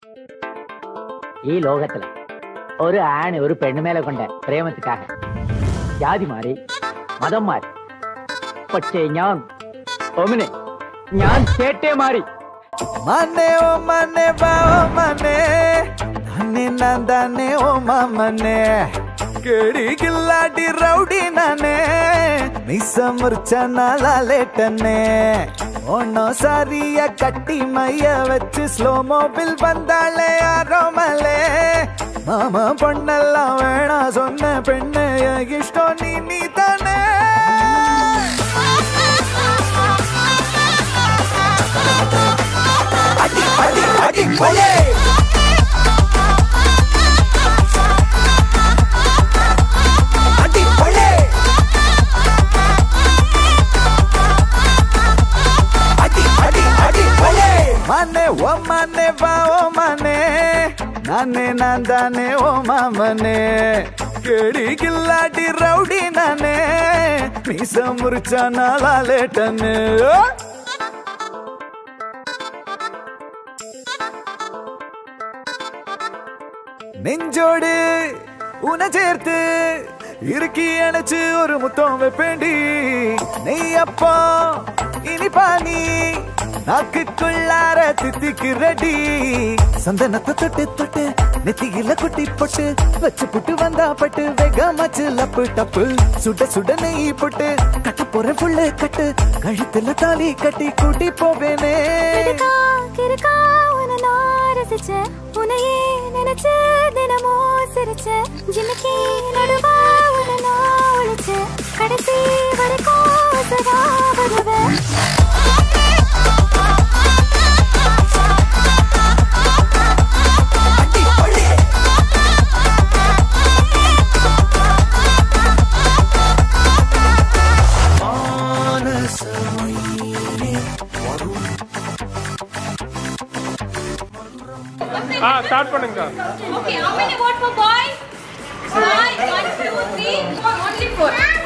ഈ ലോകത്തില് ഒരു ആണ് ഒരു പെണ്ണുമേലെ കൊണ്ട് പ്രേമത്തിക്കാക ജാതി മാറി മതം മാറി പക്ഷേ ഞാൻ ഒമിനെ ഞാൻ ചേട്ടേ മാറി ಮನೆ ಓ ಮನೆ ಬಾ ಓ ಮನೆ ನನ್ನೆ ನಂದನೆ ಓ ಮನೆ ಕೇಳಿ ಗಿಲ್ಲಾಡಿ ರೌಡಿ ನಾನೇ ಮಿಸ ಮುರ್ಚನ ಲಾಲೇಟನೆ ஒன்னோ சாரிய கட்டி மைய வச்சு ஸ்லோ மோபில் வந்தாளே யாரோ மலே மாமா பொண்ணெல்லாம் வேணா சொன்ன பெண்ணு என் இஷ்டம் நீ நீ தானே அடி அடி அடி கொலே அடி கொலே அடி அடி அடி கொலே மனே ஓ மனே வா ஓ மனே நானே நான் தானே ஓ மாமனே கேடி கில்லாடி ரவுடி நானே மீச முறிச்சா நாளாலேட்டனு நெஞ்சோடு உன சேர்த்து இறுக்கி அணைச்சு ஒரு முத்தம் வைப்பேண்டி நெய் அப்பா இனிப்பா நீ நாக்குக்குள்ளார தித்திக்கு ரெடி சந்தனத்தை தொட்டு தொட்டு நெத்தியில குட்டி போட்டு வச்சு புட்டு வந்தா பட்டு வேகமாச்சு லப்பு டப்பு சுட சுட நெய் போட்டு கட்ட போற புள்ளு கட்டு கழுத்துல தாலி கட்டி கூட்டி போவேனே கிறுக்கா, கிறுக்கா, உன்னை நான் ரசிச்சேன். உன்னையே நினைச்சு தினமும் சிரிச்சேன். ஜிமிக்கி நடுவா உன்னை நான் ஒளிச்சேன். கடைசி வரைக்கும் உசுரா வருவேன். ஆ ஸ்டார்ட் பண்ணுங்க Okay, how many vote for boys? Five, one, two, three, four, only four.